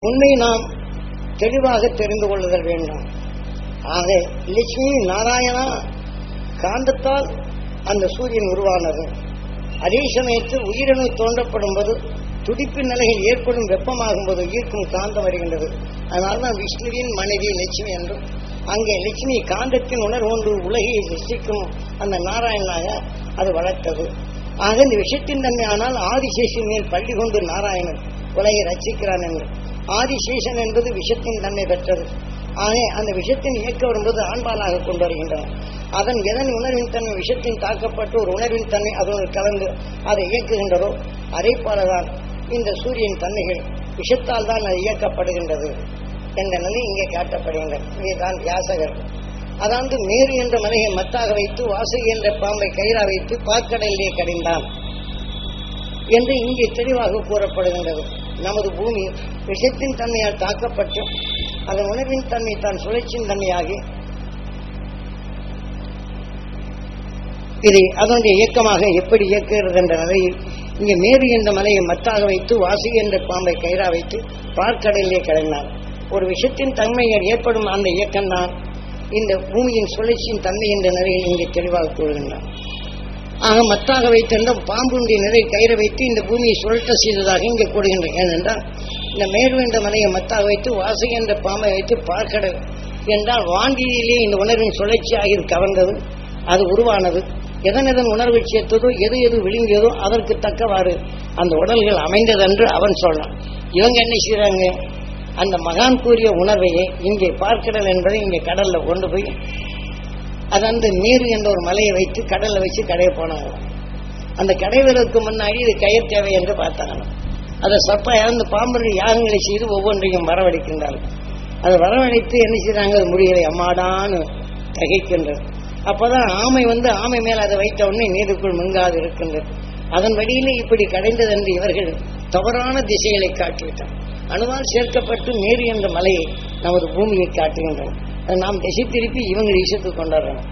உண்மை நாம் தெளிவாக தெரிந்து கொள்ளுதல் வேண்டும் ஆக லட்சுமி நாராயணா காந்தத்தால் அந்த சூரியன் உருவானது அதே சமயத்தில் உயிரணு தோன்றப்படும் போது துடிப்பு நிலையில் ஏற்படும் வெப்பமாகும் போது ஈர்க்கும் காந்தம் வருகின்றது அதனால்தான் விஷ்ணுவின் மனைவி லட்சுமி என்றும் அங்கே லட்சுமி காந்தத்தின் உணர்வொன்று உலகை சிருஷ்டிக்கும் அந்த நாராயணனாக அது வளர்த்தது ஆக இந்த விஷயத்தின் தன்மை ஆனால் ஆதிசேஷன் மேல் பள்ளி கொண்டு நாராயணன் உலகை ரச்சிக்கிறான் என்று ஆதிசேஷன் என்பது விஷத்தின் தன்மை பெற்றது ஆக அந்த விஷத்தின் இயக்க வரும்போது ஆண்பாலாக கொண்டு வருகின்றன அதன் எதன் உணர்வின் தன்மை விஷத்தின் தாக்கப்பட்டு ஒரு உணர்வின் தன்மை அதோடு கலந்து அதை இயக்குகின்றதோ அதே போலதான் இந்த சூரியன் தன்மைகள் விஷத்தால் தான் அது இயக்கப்படுகின்றது என்ற நிலை இங்கே காட்டப்படுகின்றது இதுதான் வியாசகர் அதாவது மேரு என்ற மலையை மத்தாக வைத்து வாசகி என்ற பாம்பை கயிறா வைத்து பாக்கடலிலே கடிந்தான் என்று இங்கே தெளிவாக கூறப்படுகின்றது நமது பூமி விஷத்தின் தன்மையால் தாக்கப்பட்டு அதன் உணர்வின் தன்மை தான் சுழற்சியின் தன்மையாகி இதை அதனுடைய இயக்கமாக எப்படி இயக்குகிறது என்ற நிலையில் இங்கே மேரு என்ற மலையை மத்தாக வைத்து வாசி என்ற பாம்பை கயிறா வைத்து பார்க்கடலிலே கடைந்தார் ஒரு விஷயத்தின் தன்மைகள் ஏற்படும் அந்த இயக்கம்தான் இந்த பூமியின் சுழற்சியின் தன்மை என்ற நிலையில் இங்கே தெளிவாக கூறுகின்றார் ஆக மத்தாக வைத்திருந்த பாம்புடைய நிலை கயிறை வைத்து இந்த பூமியை சுழற்ற செய்ததாக இங்கே கூறுகின்றன ஏனென்றால் இந்த மேரு என்ற மலையை மத்தாக வைத்து வாசி என்ற பாம்பை வைத்து பார்க்கடல் என்றால் வாங்கியிலே இந்த உணர்வின் சுழற்சியாக இது கவர்ந்தது அது உருவானது எதன் எதன் உணர்வு சேர்த்ததோ எது எது விழுங்கியதோ அதற்கு தக்கவாறு அந்த உடல்கள் அமைந்ததென்று அவன் சொன்னான் இவங்க என்ன செய்யறாங்க அந்த மகான் கூறிய உணர்வையே இங்கே பார்க்கடல் என்பதை இங்கே கடல்ல கொண்டு போய் அது அந்த நீர் என்ற ஒரு மலையை வைத்து கடல்ல வச்சு கடைய போனாங்க அந்த கடைவதற்கு முன்னாடி இது கயிறு தேவை என்று பார்த்தாங்க அதை சப்பா இறந்து பாம்பர்கள் யாகங்களை செய்து ஒவ்வொன்றையும் வரவழைக்கின்றார்கள் அதை வரவழைத்து என்ன செய்யறாங்க அது முடியலை அம்மாடான்னு தகைக்கின்றது அப்பதான் ஆமை வந்து ஆமை மேல் அதை வைத்த உடனே நீருக்குள் முங்காது இருக்கின்றது அதன் வழியிலே இப்படி கடைந்தது என்று இவர்கள் தவறான திசைகளை காட்டிவிட்டார் அணுவால் சேர்க்கப்பட்டு மேரி என்ற மலையை நமது பூமியை காட்டுகின்றன அதை நாம் திசை திருப்பி இவங்க ஈசத்துக்கு கொண்டாடுறோம்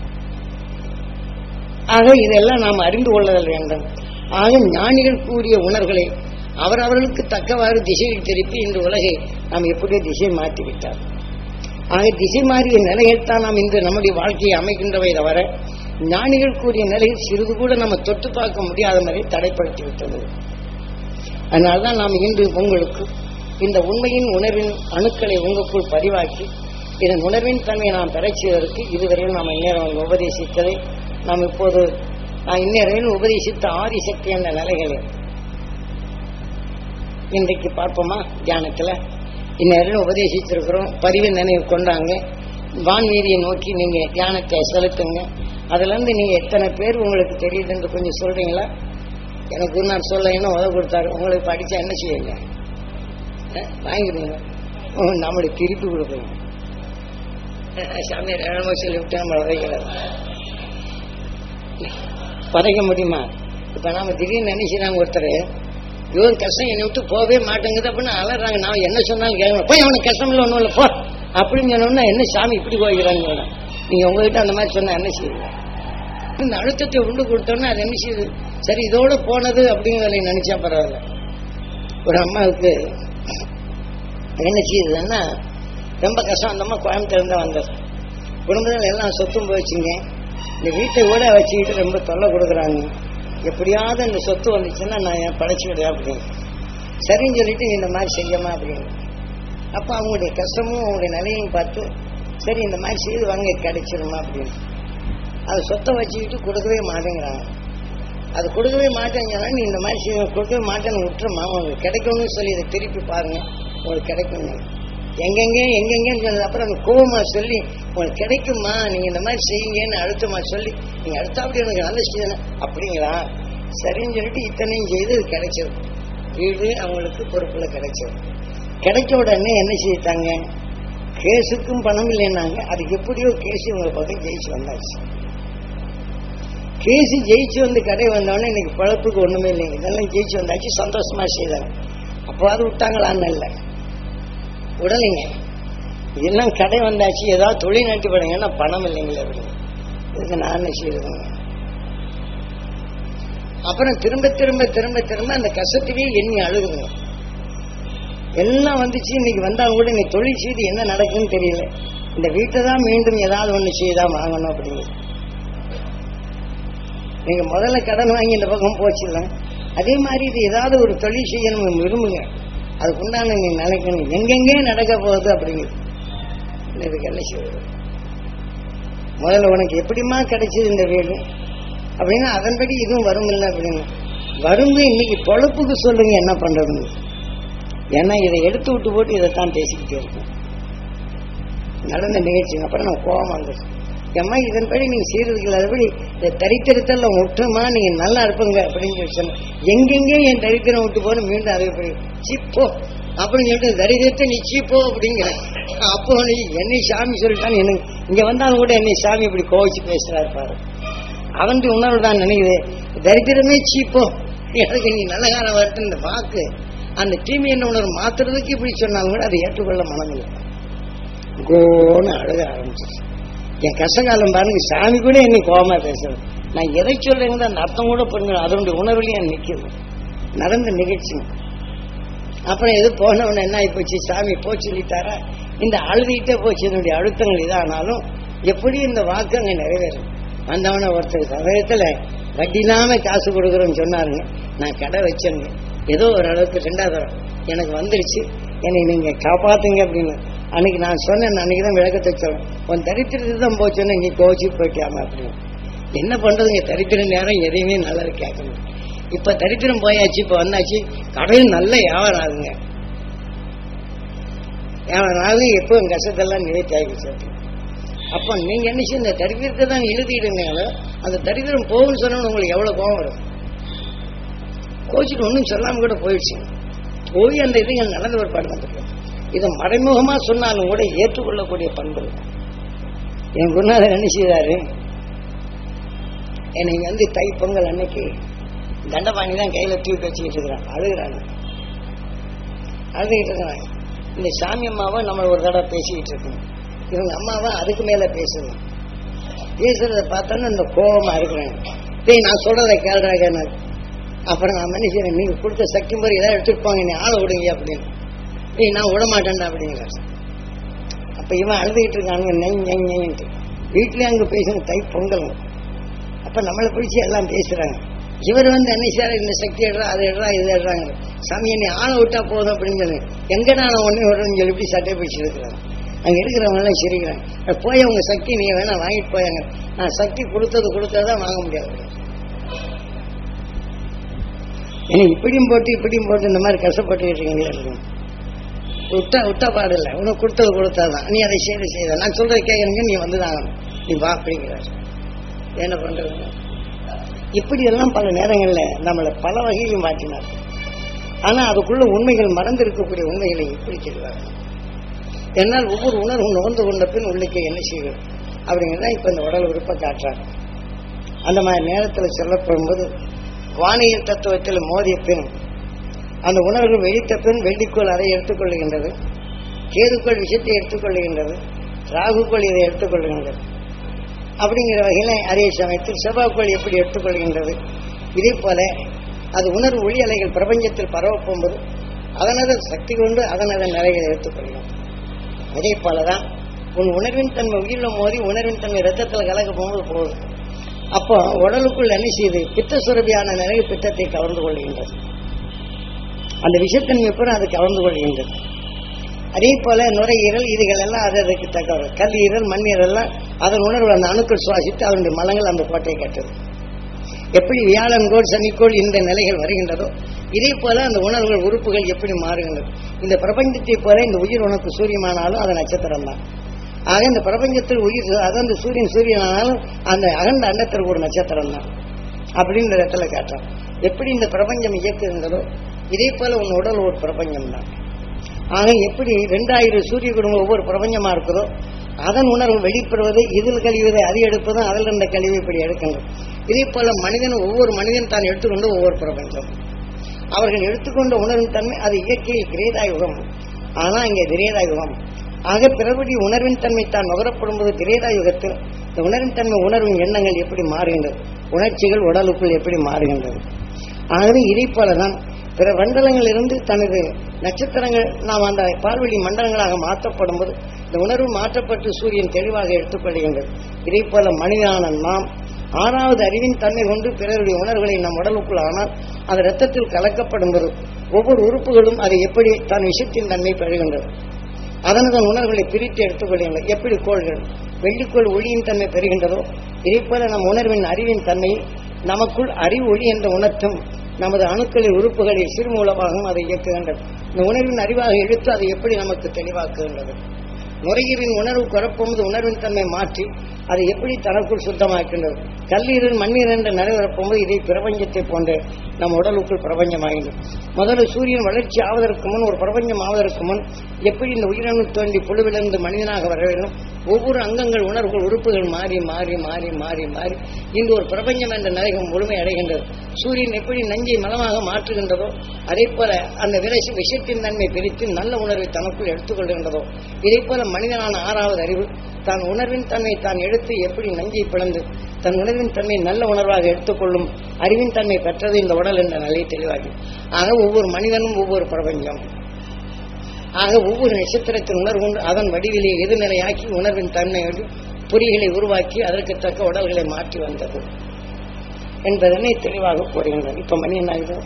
ஆக இதெல்லாம் நாம் அறிந்து கொள்ளுதல் வேண்டும் ஆக ஞானிகள் கூறிய உணர்வுகளை அவரவர்களுக்கு தக்கவாறு திசையில் திருப்பி இந்த உலகை நாம் எப்படியோ திசை மாற்றிவிட்டார் ஆக திசை மாறிய நிலையில் தான் நாம் இன்று நம்முடைய வாழ்க்கையை அமைக்கின்றவை தவிர ஞானிகள் கூறிய நிலையில் சிறிது கூட நம்ம தொட்டு பார்க்க முடியாத மாதிரி தடைப்படுத்தி விட்டது அதனால்தான் நாம் இன்று உங்களுக்கு இந்த உண்மையின் உணர்வின் அணுக்களை உங்களுக்குள் பதிவாக்கி இதன் உணர்வின் தன்மையை நாம் பெறச் செய்வதற்கு இதுவரையில் நாம் இந்நேரம் உபதேசித்ததை நாம் இப்போது நான் இந்நேரம் உபதேசித்த ஆதிசக்தி என்ற நிலைகளில் இன்றைக்கு பார்ப்போமா தியானத்தில் இந்நேரம் உபதேசிச்சிருக்கிறோம் பரிவு நினைவு கொண்டாங்க வான்மீதியை நோக்கி நீங்க தியானத்தை செலுத்துங்க அதுல இருந்து நீங்க எத்தனை பேர் உங்களுக்கு தெரியுதுன்னு கொஞ்சம் சொல்றீங்களா எனக்கு நான் சொல்ல என்ன உதவி கொடுத்தாரு உங்களுக்கு படிச்சா என்ன செய்யுங்க வாங்கிடுங்க நம்மளுக்கு திருப்பி கொடுக்கணும் சாமியார் ஏழமோ சொல்லிவிட்டு நம்ம உதைக்கிறது பதைக்க முடியுமா இப்ப நாம திடீர்னு நினைச்சுறாங்க ஒருத்தர் இவன் கஷ்டம் என்னை விட்டு போகவே மாட்டேங்குது அப்படின்னு அலறாங்க நான் என்ன சொன்னாலும் கேட்கணும் போய் அவனுக்கு கஷ்டம் இல்லை ஒன்றும் இல்லை போ அப்படின்னு சொன்னோம்னா என்ன சாமி இப்படி போய்க்கிறாங்க நீங்க உங்ககிட்ட அந்த மாதிரி சொன்னா என்ன செய்யுங்க இந்த அழுத்தத்தை உண்டு கொடுத்தோன்னா அது என்ன செய்யுது சரி இதோட போனது அப்படிங்கிறத நினைச்சா பரவாயில்ல ஒரு அம்மாவுக்கு என்ன செய்யுதுன்னா ரொம்ப கஷ்டம் அந்த அம்மா கோயம்புத்தூர் தான் வந்தது குடும்பத்தில் எல்லாம் சொத்தும் போச்சுங்க இந்த வீட்டை கூட வச்சுக்கிட்டு ரொம்ப தொல்லை கொடுக்குறாங்க எப்படியாவது இந்த சொத்து வந்துச்சுன்னா நான் என் படைச்சு விடுவேன் அப்படின்னு சரின்னு சொல்லிட்டு நீ இந்த மாதிரி செய்யமா அப்படின்னு அப்போ அவங்களுடைய கஷ்டமும் அவங்களுடைய நிலையும் பார்த்து சரி இந்த மாதிரி செய்து வாங்க கிடைச்சிருமா அப்படின்னு அது சொத்தை வச்சுக்கிட்டு கொடுக்கவே மாட்டேங்கிறாங்க அது கொடுக்கவே மாட்டேங்கன்னா நீ இந்த மாதிரி செய்ய கொடுக்கவே மாட்டேன்னு விட்டுருமா உங்களுக்கு கிடைக்கும்னு சொல்லி இதை திருப்பி பாருங்க உங்களுக்கு கிடைக்கும் எங்கெங்க எங்கெங்கன்னு சொன்னது அப்புறம் அந்த கோவமா சொல்லி உங்களுக்கு கிடைக்குமா நீங்க இந்த மாதிரி செய்யுங்கன்னு அழுத்தமா சொல்லி நீங்க அடுத்தாப்படி எனக்கு நல்ல செய்யணும் அப்படிங்களா சரின்னு சொல்லிட்டு இத்தனையும் செய்து இது கிடைச்சது வீடு அவங்களுக்கு பொறுப்புல கிடைச்சது கிடைச்ச உடனே என்ன செய்தாங்க கேஸுக்கும் பணம் இல்லைன்னாங்க அது எப்படியோ கேஸ் இவங்க பக்கம் ஜெயிச்சு வந்தாச்சு கேஸ் ஜெயிச்சு வந்து கடை வந்தோடனே இன்னைக்கு பழப்புக்கு ஒண்ணுமே இல்லைங்க இதெல்லாம் ஜெயிச்சு வந்தாச்சு சந்தோஷமா செய்தாங்க அப்போது விட்டாங்களான்னு இல்லை விடலைங்க இதெல்லாம் கடை வந்தாச்சு ஏதாவது தொழில் நாட்டி படுங்கன்னா பணம் இல்லைங்களே அப்படின்னு இதுக்கு நான் என்ன செய்யறதுங்க அப்புறம் திரும்ப திரும்ப திரும்ப திரும்ப அந்த கஷ்டத்திலேயே எண்ணி அழுகுதுங்க எல்லாம் வந்துச்சு இன்னைக்கு வந்தாலும் கூட இன்னைக்கு தொழில் செய்து என்ன நடக்குன்னு தெரியல இந்த வீட்டை தான் மீண்டும் ஏதாவது ஒண்ணு செய்தான் வாங்கணும் அப்படிங்கிறது நீங்க முதல்ல கடன் வாங்கி இந்த பக்கம் போச்சுல்ல அதே மாதிரி இது ஏதாவது ஒரு தொழில் செய்யணும் விரும்புங்க அதுக்குண்டான நீ நினைக்கணும் எங்கெங்கே நடக்க போகுது அப்படிங்கிறது இதுக்கு என்ன செய்வது முதல்ல உனக்கு எப்படிமா கிடைச்சது இந்த வீடு அப்படின்னா அதன்படி இதுவும் வரும் இல்லை அப்படின்னு வருங்க இன்னைக்கு பொழப்புக்கு சொல்லுங்க என்ன பண்றதுன்னு ஏன்னா இதை எடுத்து விட்டு போட்டு இதைத்தான் பேசிக்கிட்டே இருக்கும் நடந்த நிகழ்ச்சி அப்புறம் நான் கோபம் வந்துச்சு ஏம்மா இதன்படி நீங்க செய்யறதுக்கு அதுபடி இந்த தரித்திரத்தில் விட்டுமா நீங்க நல்லா இருப்பீங்க அப்படின்னு சொல்லி சொன்ன எங்கெங்கே என் தரித்திரம் விட்டு போன மீண்டும் அதை போய் சீப்போ அப்படின்னு சொல்லிட்டு தரித்திரத்தை நீ சீப்போ அப்படிங்கிற அப்போ நீ என்னை சாமி சொல்லிட்டான்னு எனக்கு இங்க வந்தாலும் கூட என்னை சாமி இப்படி கோவிச்சு பேசுறாரு பாரு அவன் உணர்வு தான் நினைக்குது தரித்திரமே சீப்போ எனக்கு நீ நல்ல காலம் வரட்டு இந்த வாக்கு அந்த தீமை என்ன உணர்வு மாத்துறதுக்கு இப்படி சொன்னாலும் கூட அதை ஏற்றுக்கொள்ள மனமில்லை கோன்னு அழுக ஆரம்பிச்சிச்சு என் கஷ்டகாலம் பாருங்க சாமி கூட என்னை கோபமா பேசுறது நான் எதை சொல்றேங்க அந்த அர்த்தம் கூட பண்ணுங்க அதனுடைய உணர்வுலயே நிற்கிறது நடந்த நிகழ்ச்சி அப்புறம் எது போனவன என்ன ஆகி போச்சு சாமி போ சொல்லிட்டாரா இந்த அழுதிக்கிட்டே போச்சு இதனுடைய அழுத்தங்கள் இதானாலும் எப்படி இந்த வாக்கு அங்க நிறைவேறும் வந்தவன ஒருத்தர் சமயத்துல வட்டி இல்லாம காசு கொடுக்குறோன்னு சொன்னாருங்க நான் கடை வச்சேங்க ஏதோ ஒரு அளவுக்கு ரெண்டாவது தரம் எனக்கு வந்துருச்சு என்னை நீங்க காப்பாத்துங்க அப்படின்னு அன்னைக்கு நான் சொன்னேன் அன்னைக்கு தான் விளக்கத்தை சொல்றேன் உன் தரித்திரத்துக்கு தான் போச்சோன்னு நீ கோச்சு போயிட்டியாமா அப்படின்னு என்ன பண்றதுங்க தரித்திர நேரம் எதையுமே நல்லா கேட்கணும் இப்ப தரித்திரம் போயாச்சு இப்ப வந்தாச்சு கடையில் நல்ல வியாபாரம் ஆகுங்க வியாபாரம் ஆகும் எப்போ என் கஷ்டத்தெல்லாம் நிவர்த்தி ஆகிடுச்சு அப்ப நீங்க என்ன செய்ய இந்த தரித்திரத்தை தான் எழுதிடுங்க அந்த தரித்திரம் போகும்னு சொன்னோன்னு உங்களுக்கு எவ்வளவு கோபம் வரும் கோச்சிட்டு ஒன்றும் சொல்லாம கூட போயிடுச்சு போய் அந்த இதுகள் நடந்த ஒரு பாடம் வந்துருக்கு இதை மறைமுகமா சொன்னாலும் கூட ஏற்றுக்கொள்ளக்கூடிய பண்பு என் குருநாதர் என்ன செய்தாரு என்னை வந்து தை பொங்கல் அன்னைக்கு தண்டபாணி தான் கையில தூக்கி வச்சுக்கிட்டு இருக்கிறான் அழுகிறாங்க அழுதுகிட்டு இருக்கிறாங்க இந்த சாமி அம்மாவை நம்ம ஒரு தடவை பேசிக்கிட்டு இருக்கோம் இவங்க அம்மாவை அதுக்கு மேல பேசுது பேசுறத பார்த்தோன்னா இந்த கோபமா இருக்கிறாங்க டேய் நான் சொல்றதை கேள்றாங்க அப்புறம் நான் என்ன செய்யறேன் நீங்க கொடுத்த சக்தி முறை ஏதாவது எடுத்துருப்பாங்க நீ ஆளை விடுங்க அப்படின்னு ஏய் நான் விட மாட்டேன்டா அப்படிங்கிறார் அப்ப இவன் அழுதுகிட்டு இருக்காங்க நெய் நெய் நெய்ன்ட்டு வீட்லயே அங்க பேசுங்க தை பொங்கல் அப்ப நம்மளை பிடிச்சி எல்லாம் பேசுறாங்க இவர் வந்து என்ன சார் இந்த சக்தி எடுறா அது எடுறா இது எடுறாங்க சாமி என்னை ஆளை விட்டா போதும் அப்படின்னு சொல்லி எங்க நான் ஒன்னே விடுறேன்னு சொல்லி இப்படி சட்டை பிடிச்சி இருக்கிறாங்க அங்க இருக்கிறவங்க எல்லாம் சிரிக்கிறாங்க போய் அவங்க சக்தி நீங்க வேணா வாங்கிட்டு போயாங்க நான் சக்தி கொடுத்தது கொடுத்ததான் வாங்க முடியாது ஏன்னா இப்படியும் போட்டு இப்படியும் போட்டு இந்த மாதிரி கஷ்டப்பட்டு இருக்கீங்களே இருக்கும் விட்டா விட்டா பாடில்லை உனக்கு கொடுத்தது கொடுத்தாதான் நீ அதை செய்து செய்த நான் சொல்றதை கேட்கறீங்க நீ வந்துதான் நீ வா அப்படிங்கிறார் என்ன பண்றது இப்படி எல்லாம் பல நேரங்கள்ல நம்மளை பல வகையிலும் மாற்றினார் ஆனா அதுக்குள்ள உண்மைகள் மறந்து இருக்கக்கூடிய உண்மைகளை இப்படி சொல்லுவாங்க என்னால் ஒவ்வொரு உணர்வும் நுகர்ந்து கொண்ட பின் உள்ளுக்கு என்ன செய்யும் அப்படிங்கிறத இப்ப இந்த உடல் உறுப்பை காட்டுறாங்க அந்த மாதிரி நேரத்தில் சொல்லப்படும்போது வானியல் தத்துவத்தில் மோதிய பின் அந்த உணர்வு வெடித்த பின் வெள்ளிக்கோள் அதை எடுத்துக்கொள்ளுகின்றது கேதுக்கோள் விஷயத்தை எடுத்துக்கொள்ளுகின்றது ராகுக்கோள் இதை எடுத்துக்கொள்ளுகின்றது அப்படிங்கிற வகையில அதே சமயத்தில் செவ்வாய்க்கோள் எப்படி எடுத்துக்கொள்கின்றது இதே போல அது உணர்வு ஒளி அலைகள் பிரபஞ்சத்தில் பரவ போகும்போது அதனதன் சக்தி கொண்டு அதனதன் நிலைகளை எடுத்துக்கொள்ளும் அதே போலதான் உன் உணர்வின் தன்மை உயிரில மோதி உணர்வின் தன்மை ரத்தத்தில் கலக்க போகும்போது போகுது அப்போ உடலுக்குள் என்ன செய்யுது பித்த சுரபியான நிலையை பித்தத்தை கவர்ந்து கொள்கின்றது அந்த விஷத்தன்மை பூரா அது கவர்ந்து கொள்கின்றது அதே போல நுரையீரல் இதுகள் எல்லாம் அது அதுக்கு தக்க கல்லீரல் மண்ணீரல் எல்லாம் அதன் உணர்வு அந்த அணுக்கள் சுவாசித்து அதனுடைய மலங்கள் அந்த கோட்டையை கட்டுது எப்படி வியாழன்கோள் சனிக்கோள் இந்த நிலைகள் வருகின்றதோ இதே போல அந்த உணர்வுகள் உறுப்புகள் எப்படி மாறுகின்றது இந்த பிரபஞ்சத்தை போல இந்த உயிர் உனக்கு சூரியமானாலும் அது நட்சத்திரம் தான் ஆக இந்த பிரபஞ்சத்தில் உயிர் அது அந்த சூரியன் சூரியனானாலும் அந்த அகண்ட அண்டத்திற்கு ஒரு நட்சத்திரம் தான் அப்படின்ற இடத்துல காட்டுறான் எப்படி இந்த பிரபஞ்சம் இயக்குகின்றதோ இதே போல உன் உடல் ஒரு பிரபஞ்சம் தான் ஆக எப்படி ரெண்டாயிரம் சூரிய குடும்பம் ஒவ்வொரு பிரபஞ்சமா இருக்குதோ அதன் உணர்வு வெளிப்படுவது இதில் கழிவதை அது எடுப்பதும் அதில் இருந்த கழிவை இப்படி எடுக்கின்றது இதே போல மனிதன் ஒவ்வொரு மனிதன் தான் எடுத்துக்கொண்டு ஒவ்வொரு பிரபஞ்சம் அவர்கள் எடுத்துக்கொண்ட உணர்வின் தன்மை அது இயற்கையில் கிரேதாயுகம் ஆனா இங்கே திரேதாயுகம் ஆக பிறகுடைய உணர்வின் தன்மை தான் நுகரப்படும்போது திரேதாயுகத்தில் இந்த உணர்வின் தன்மை உணர்வின் எண்ணங்கள் எப்படி மாறுகின்றது உணர்ச்சிகள் உடலுக்குள் எப்படி மாறுகின்றது ஆகவே இதை போலதான் பிற மண்டலங்கள் இருந்து தனது நட்சத்திரங்கள் நாம் அந்த பால்வெளி மண்டலங்களாக மாற்றப்படும் போது இந்த உணர்வு மாற்றப்பட்டு சூரியன் தெளிவாக எடுத்துக்கொள்கின்றது இதே போல மனிதனான நாம் ஆறாவது அறிவின் தன்மை கொண்டு பிறருடைய உணர்வுகளை நம் உடலுக்குள் ஆனால் அது ரத்தத்தில் கலக்கப்படும் போது ஒவ்வொரு உறுப்புகளும் அதை எப்படி தன் விஷயத்தின் தன்மை பெறுகின்றது அதனதன் உணர்வுகளை பிரித்து எடுத்துக்கொள்ளுங்கள் எப்படி கோள்கள் வெள்ளிக்கோள் ஒளியின் தன்மை பெறுகின்றதோ இதே போல நம் உணர்வின் அறிவின் தன்மை நமக்குள் அறிவு ஒளி என்ற உணர்த்தும் நமது அணுக்களின் உறுப்புகளில் சிறுமூலமாகவும் அதை இயக்குகின்றது இந்த உணர்வின் அறிவாக எடுத்து அதை எப்படி நமக்கு தெளிவாக்குகின்றது நுரையீரின் உணர்வு குறப்பும்போது உணர்வின் தன்மை மாற்றி அதை எப்படி தனக்குள் சுத்தமாக்கின்றது கல்லீரல் மண்ணீர் என்ற நிறைவேறப்போது இதை பிரபஞ்சத்தை போன்ற நம் உடலுக்குள் பிரபஞ்சமாகின்றது முதல்ல சூரியன் வளர்ச்சி ஆவதற்கு முன் ஒரு பிரபஞ்சம் ஆவதற்கு முன் எப்படி இந்த உயிரணு தோண்டி புழுவிலிருந்து மனிதனாக வர வேண்டும் ஒவ்வொரு அங்கங்கள் உணர்வுகள் உறுப்புகள் மாறி மாறி மாறி மாறி மாறி இன்று ஒரு பிரபஞ்சம் என்ற நிலையம் முழுமை அடைகின்றது சூரியன் எப்படி நஞ்சை மலமாக மாற்றுகின்றதோ அதே போல அந்த விரைசி விஷயத்தின் தன்மை பிரித்து நல்ல உணர்வை தனக்குள் எடுத்துக்கொள்கின்றதோ இதே போல மனிதனான ஆறாவது அறிவு தான் உணர்வின் தன்மை தான் எடுத்து எப்படி நஞ்சை பிளந்து தன் உணர்வின் தன்மை நல்ல உணர்வாக எடுத்துக்கொள்ளும் அறிவின் தன்மை பெற்றது இந்த உடல் என்ற நிலை தெளிவாகி ஆக ஒவ்வொரு மனிதனும் ஒவ்வொரு பிரபஞ்சம் ஆக ஒவ்வொரு நட்சத்திரத்தின் உணர்வு கொண்டு அதன் வடிவிலே எதிர்நிலையாக்கி உணர்வின் தன்மையோடு பொறிகளை உருவாக்கி அதற்கு தக்க உடல்களை மாற்றி வந்தது என்பதனை தெளிவாக கூறுகின்றனர் இப்ப மணி என்ன ஆகுது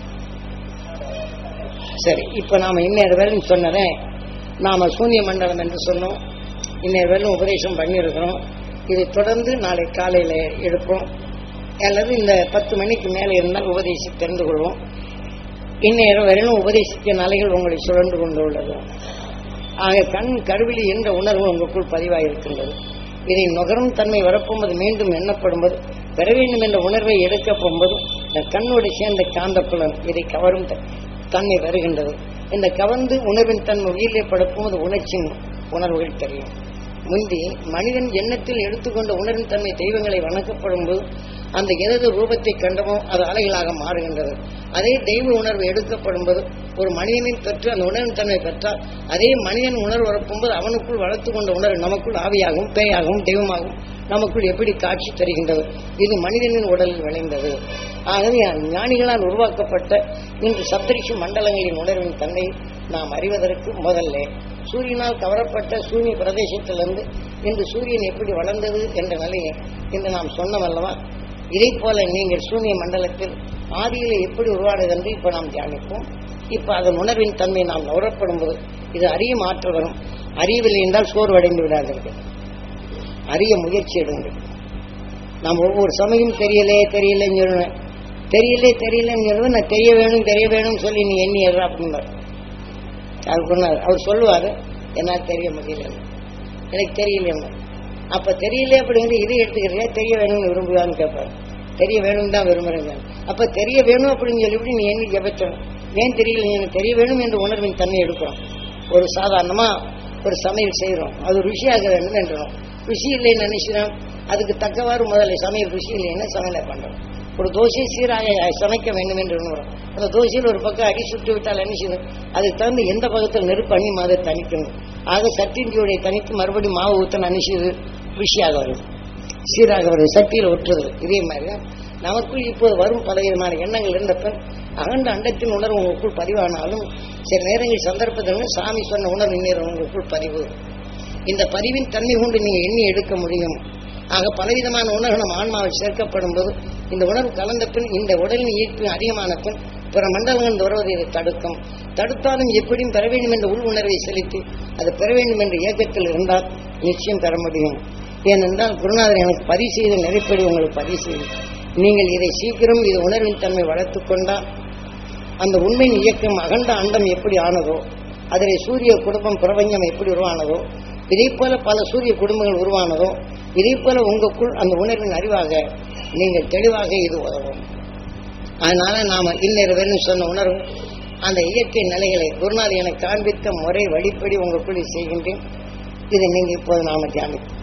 சரி இப்ப நாம இன்னொரு வேலை சொன்னதே நாம சூன்ய மண்டலம் என்று சொன்னோம் இன்னொரு வேலை உபதேசம் பண்ணியிருக்கிறோம் இதை தொடர்ந்து நாளை காலையில எடுப்போம் அல்லது இந்த பத்து மணிக்கு மேலே இருந்தால் உபதேசி தெரிந்து கொள்வோம் இந்நேரம் வரையிலும் உபதேசிக்க நிலைகள் உங்களை சுழன்று கொண்டுள்ளது ஆக கண் கருவிலி என்ற உணர்வு உங்களுக்குள் பதிவாயிருக்கின்றது இதை நுகரும் தன்மை வரப்போகும்போது மீண்டும் எண்ணப்படும்போது பெற வேண்டும் என்ற உணர்வை எடுக்க போகும்போது இந்த கண்ணோடு சேர்ந்த காந்தப்புலன் இதை கவரும் த- தன்மை வருகின்றது இந்த கவர்ந்து உணர்வின் தன்மை உயிரிலே படப்போது உணர்ச்சியின் உணர்வுகள் தெரியும் முந்தி மனிதன் எண்ணத்தில் எடுத்துக்கொண்ட உணர்வின் தன்மை தெய்வங்களை வணக்கப்படும் போது அந்த எதது ரூபத்தை கண்டமோ அது அலைகளாக மாறுகின்றது அதே தெய்வ உணர்வு எடுக்கப்படும் போது ஒரு மனிதனின் பெற்று அந்த உணர்வின் தன்மை பெற்றால் அதே மனிதன் உணர்வு வரப்பும்போது அவனுக்குள் வளர்த்து கொண்ட உணர்வு நமக்குள் ஆவியாகவும் பேயாகவும் தெய்வமாகவும் நமக்குள் எப்படி காட்சி தருகின்றது இது மனிதனின் உடலில் விளைந்தது ஆகவே ஞானிகளால் உருவாக்கப்பட்ட இன்று சப்தரிஷி மண்டலங்களின் உணர்வின் தன்மை நாம் அறிவதற்கு முதல்ல சூரியனால் கவரப்பட்ட சூரிய பிரதேசத்திலிருந்து இன்று சூரியன் எப்படி வளர்ந்தது என்ற நிலையை இன்று நாம் சொன்னோம் அல்லவா இதை போல நீங்கள் சூரிய மண்டலத்தில் ஆதியிலே எப்படி உருவானது என்று இப்ப நாம் தியானிப்போம் இப்ப அதன் உணர்வின் தன்மை நாம் நுகரப்படும் போது இது அறிய மாற்ற வரும் அறியவில்லை என்றால் சோர்வடைந்து விடாதீர்கள் அறிய முயற்சி எடுங்கள் நாம் ஒவ்வொரு சமயம் தெரியலே தெரியலன்னு சொல்லுவேன் தெரியலே தெரியலன்னு சொல்லுவேன் நான் தெரிய வேணும் தெரிய வேணும்னு சொல்லி நீ எண்ணி ஏறா அப்படின்னார் அவர் சொன்னார் அவர் சொல்லுவாரு என்னால் தெரிய முடியல எனக்கு தெரியல அப்ப தெரியல அப்படிங்கிறது இதை எடுத்துக்கிறியா தெரிய வேணும்னு விரும்புவான்னு கேட்பாரு தெரிய வேணும் தான் விரும்புறேங்க அப்ப தெரிய வேணும் அப்படின்னு சொல்லிவிட்டு நீ எண்ணி ஜெபிச்சணும் ஏன் தெரியல எனக்கு தெரிய வேணும் என்ற உணர்வின் தன்மை எடுக்கிறோம் ஒரு சாதாரணமா ஒரு சமையல் செய்கிறோம் அது ருசியாக வேண்டும் என்றோம் ருசி இல்லைன்னு நினைக்கிறோம் அதுக்கு தக்கவாறு முதல்ல சமையல் ருசி இல்லைன்னு சமையலை பண்றோம் ஒரு தோசை சீராக சமைக்க வேண்டும் என்று எண்ணுகிறோம் அந்த தோசையில் ஒரு பக்கம் அடி சுட்டு விட்டால் என்ன செய்யணும் அதுக்கு தகுந்த எந்த பக்கத்தில் நெருப்பு அணி அதை தணிக்கணும் ஆக சட்டின்றியுடைய தனித்து மறுபடியும் மாவு ஊத்தன அணிச்சது ருசியாக வருது சீராக வருது சட்டியில் ஒட்டுறது இதே மாதிரி தான் நமக்குள் இப்போது வரும் பல விதமான எண்ணங்கள் இருந்தப்ப அகண்ட அண்டத்தின் உணர்வு உங்களுக்குள் பதிவானாலும் சில நேரங்கள் சந்தர்ப்பத்தில் சாமி சொன்ன உணர்வு நேரம் உங்களுக்குள் பதிவு இந்த பதிவின் தன்மை கொண்டு நீங்க எண்ணி எடுக்க முடியும் ஆக பலவிதமான உணர்வு நம் ஆன்மாவில் சேர்க்கப்படும் போது இந்த உணர்வு கலந்த பின் இந்த உடலின் ஈர்ப்பு அதிகமான பின் பிற மண்டலங்கள் வருவதை இதை தடுக்கும் தடுத்தாலும் எப்படியும் பெற வேண்டும் என்ற உள் உணர்வை செலுத்தி அது பெற வேண்டும் என்ற இயக்கத்தில் இருந்தால் நிச்சயம் பெற முடியும் ஏனென்றால் குருநாதர் எனக்கு பதிவு செய்த நெறிப்படி உங்களுக்கு பதிவு செய்து நீங்கள் இதை சீக்கிரம் இது உணர்வின் தன்மை வளர்த்துக் கொண்டால் அந்த உண்மையின் இயக்கம் அகண்ட அண்டம் எப்படி ஆனதோ அதிலே சூரிய குடும்பம் பிரபஞ்சம் எப்படி உருவானதோ இதே போல பல சூரிய குடும்பங்கள் உருவானதோ இதே போல உங்களுக்குள் அந்த உணர்வின் அறிவாக நீங்கள் தெளிவாக இது உதவும் அதனால நாம இன்னொரு வேணும் சொன்ன உணர்வு அந்த இயற்கை நிலைகளை குருநாதர் எனக்கு காண்பித்த முறை வழிப்படி உங்களுக்குள் செய்கின்றேன் இதை நீங்க இப்போது நாம தியானிப்போம்